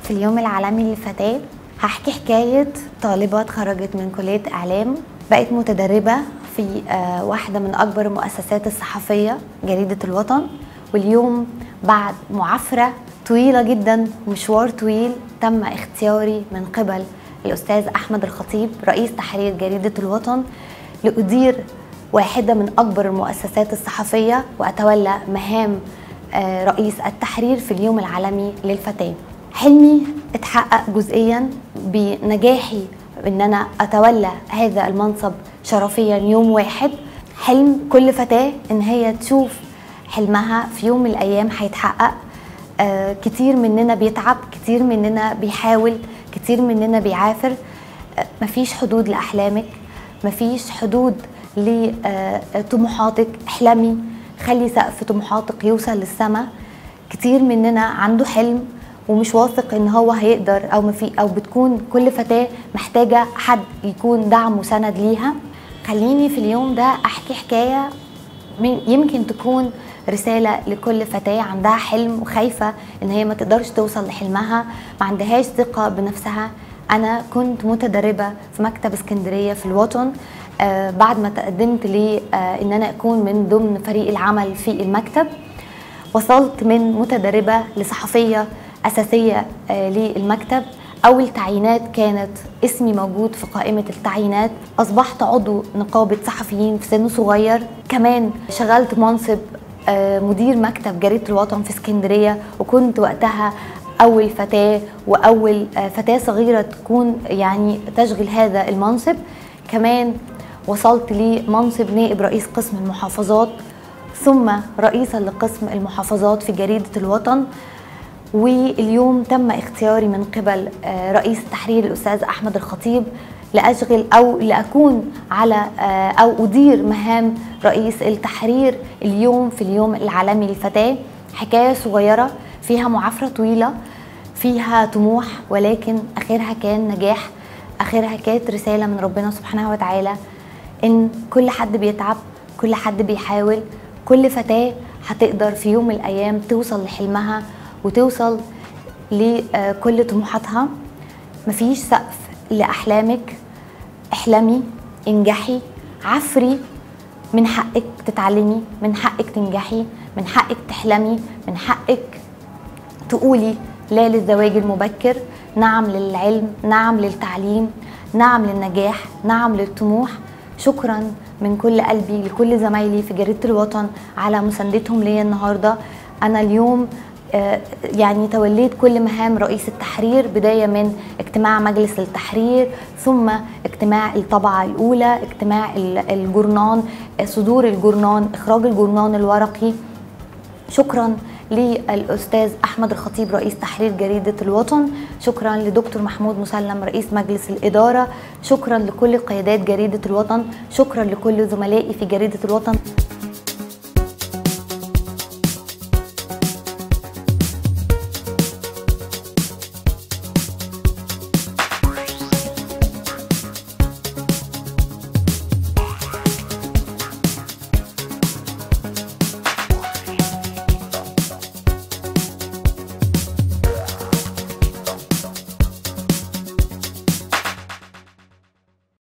في اليوم العالمي للفتاة هحكي حكاية طالبة اتخرجت من كلية إعلام بقت متدربة في آه، واحدة من أكبر المؤسسات الصحفية جريدة الوطن واليوم بعد معافرة طويلة جدا مشوار طويل تم اختياري من قبل الأستاذ أحمد الخطيب رئيس تحرير جريدة الوطن لأدير واحدة من أكبر المؤسسات الصحفية وأتولى مهام آه، رئيس التحرير في اليوم العالمي للفتاة حلمي اتحقق جزئيا بنجاحي ان انا اتولى هذا المنصب شرفيا يوم واحد حلم كل فتاة ان هي تشوف حلمها في يوم من الايام هيتحقق آه كتير مننا بيتعب كتير مننا بيحاول كتير مننا بيعافر آه مفيش حدود لاحلامك مفيش حدود لطموحاتك احلمي خلي سقف طموحاتك يوصل للسماء كتير مننا عنده حلم ومش واثق ان هو هيقدر او ما في او بتكون كل فتاه محتاجه حد يكون دعم وسند ليها خليني في اليوم ده احكي حكايه من يمكن تكون رسالة لكل فتاة عندها حلم وخايفة إن هي ما تقدرش توصل لحلمها ما عندهاش ثقة بنفسها أنا كنت متدربة في مكتب اسكندرية في الوطن آه بعد ما تقدمت لي آه إن أنا أكون من ضمن فريق العمل في المكتب وصلت من متدربة لصحفية أساسية آه للمكتب أول تعيينات كانت اسمي موجود في قائمة التعيينات أصبحت عضو نقابة صحفيين في سن صغير كمان شغلت منصب آه مدير مكتب جريدة الوطن في اسكندرية وكنت وقتها أول فتاة وأول آه فتاة صغيرة تكون يعني تشغل هذا المنصب كمان وصلت لمنصب نائب رئيس قسم المحافظات ثم رئيسا لقسم المحافظات في جريدة الوطن واليوم تم اختياري من قبل رئيس التحرير الأستاذ أحمد الخطيب لأشغل أو لأكون على أو أدير مهام رئيس التحرير اليوم في اليوم العالمي للفتاة حكاية صغيرة فيها معافرة طويلة فيها طموح ولكن آخرها كان نجاح آخرها كانت رسالة من ربنا سبحانه وتعالى إن كل حد بيتعب كل حد بيحاول كل فتاة هتقدر في يوم من الأيام توصل لحلمها وتوصل لكل طموحاتها مفيش سقف لأحلامك احلمي انجحي عفري من حقك تتعلمي من حقك تنجحي من حقك تحلمي من حقك تقولي لا للزواج المبكر نعم للعلم نعم للتعليم نعم للنجاح نعم للطموح شكرا من كل قلبي لكل زمايلي في جريدة الوطن على مساندتهم ليا النهارده انا اليوم يعني توليت كل مهام رئيس التحرير بدايه من اجتماع مجلس التحرير ثم اجتماع الطبعه الاولى اجتماع الجورنان صدور الجورنان اخراج الجورنان الورقي شكرا للاستاذ احمد الخطيب رئيس تحرير جريده الوطن شكرا لدكتور محمود مسلم رئيس مجلس الاداره شكرا لكل قيادات جريده الوطن شكرا لكل زملائي في جريده الوطن